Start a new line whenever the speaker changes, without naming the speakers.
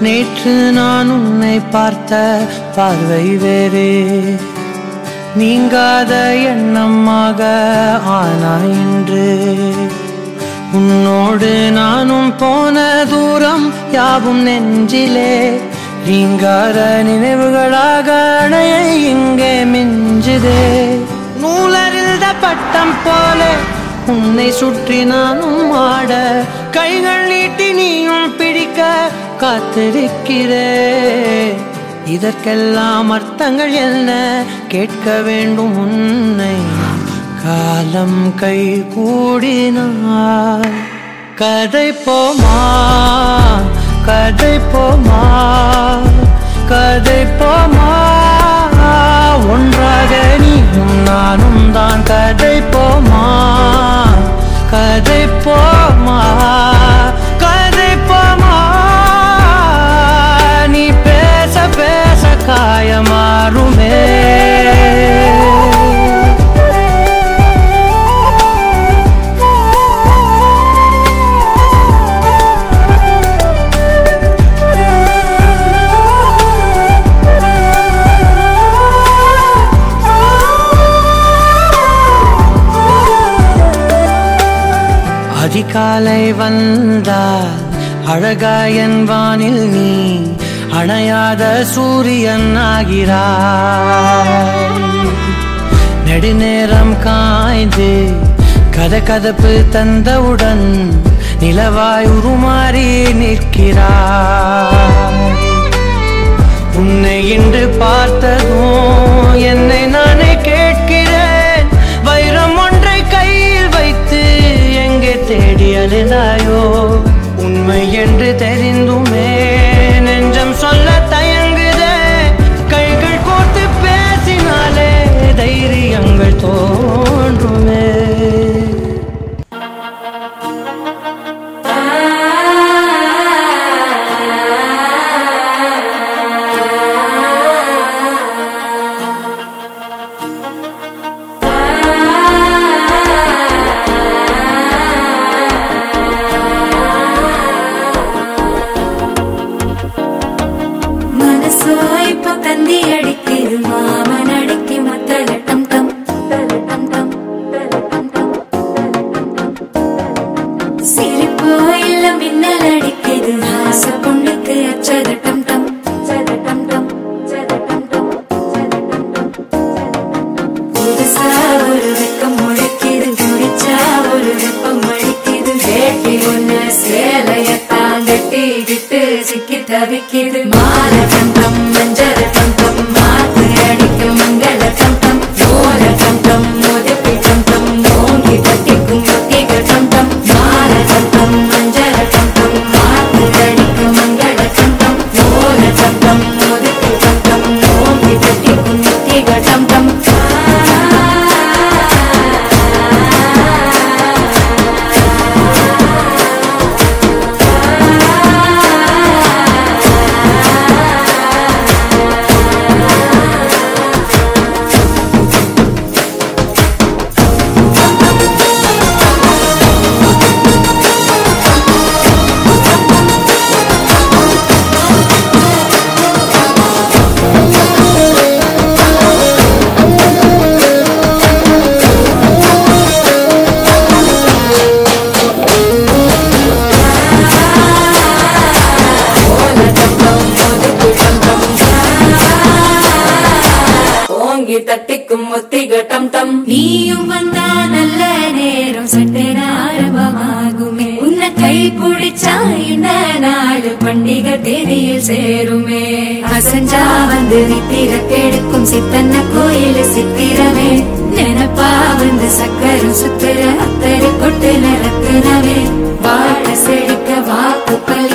நேற்று நான் உன்னை பார்த்த பார்வை வேறே நீங்காத எண்ணமாக ஆனா இன்று உன்னோடு நானும் போன தூரம் யாவும் நெஞ்சிலே நீங்காத நினைவுகளாக அணைய இங்கே மிஞ்சுதே நூலறிந்த பட்டம் போல உன்னை சுற்றி நானும் ஆட கைகள் நீட்டி நீயும் பிடிக்க காத்திருக்கிறே இதற்கெல்லாம் அர்த்தங்கள் என்ன கேட்க வேண்டும் உன்னை காலம் கை கூடினார் கதை போமா கதை போமா கதை போமா ஒன்றாக நீயும் நானும் தான் கதை போமா கதை போமா கதை போமா நீ பேச பேச காயமாறுமே அதிகாலை வந்தால் அழகாயன் வானில் நீ அணையாத சூரியன் ஆகிறாய் நெடுநேரம் காய்ந்து கதகதப்பு தந்தவுடன் நிலவாய் உருமாறி நிற்கிறாய் உன்னை இன்று பார்த்ததும் என்னை நானே கேட்கிறேன் வைரம் ஒன்றை கையில் வைத்து எங்கே தேடி அழுதாயோ உண்மை என்று தெரிந்துமே நெஞ்சம் சொல்ல தயங்குதே கைகள் கோர்த்து பேசினாலே தைரியங்கள் தோன்றுமே
മനസ്സോ ഇപ്പൊ തന്തി അടിക്കിത് മാമൻ അടിക്ക് മത്തലട്ടം ടം തലട്ടം ടം തലട്ടം ടം സിരിപ്പോ ഇല്ല മിന്നലടിക്കിത് ഹാസ പൊണ്ണുക്ക് അച്ചതട്ടം ടം ചതട്ടം ടം ചതട്ടം ടം புதுசா ஒரு வெக்கம் முளைக்குது குடிச்சா ஒரு வெப்பம் அடிக்குது வேட்டி ஒண்ணு சேலையத்தான் கட்டிக்கிட்டு சிக்கி தவிக்குது மால கண்டம் மஞ்சள் கண்டம் மாத்து அடிக்கும் மங்கள கண்டம் ஓல கண்டம் முதுப்பி கண்டம் ஓங்கி கட்டிக்கும் ஒத்திக கண்டம் மால கண்டம் மஞ்சள் கண்டம் மாத்து அடிக்கும் மங்கள கண்டம் ஓல கண்டம் முதுப்பி கண்டம் ஓங்கி கட்டிக்கும் ஒத்திக கண்டம் ஓங்கி தட்டிக்கும் ஒத்திக டம் டம் நீயும் வந்தா நல்ல நேரம் சட்டென ஆரம்பமாகுமே உன்னை கை பிடிச்சா இந்த நாடு பண்டிகை தேதியில் சேருமே அசஞ்சா வந்து நித்திர கெடுக்கும் சித்தன்ன கோயில் சித்திரமே நினப்பா வந்து சக்கரம் சுத்துற அத்தரை கொட்டுல ரத்தினமே வாழ செழிக்க வாக்கு பல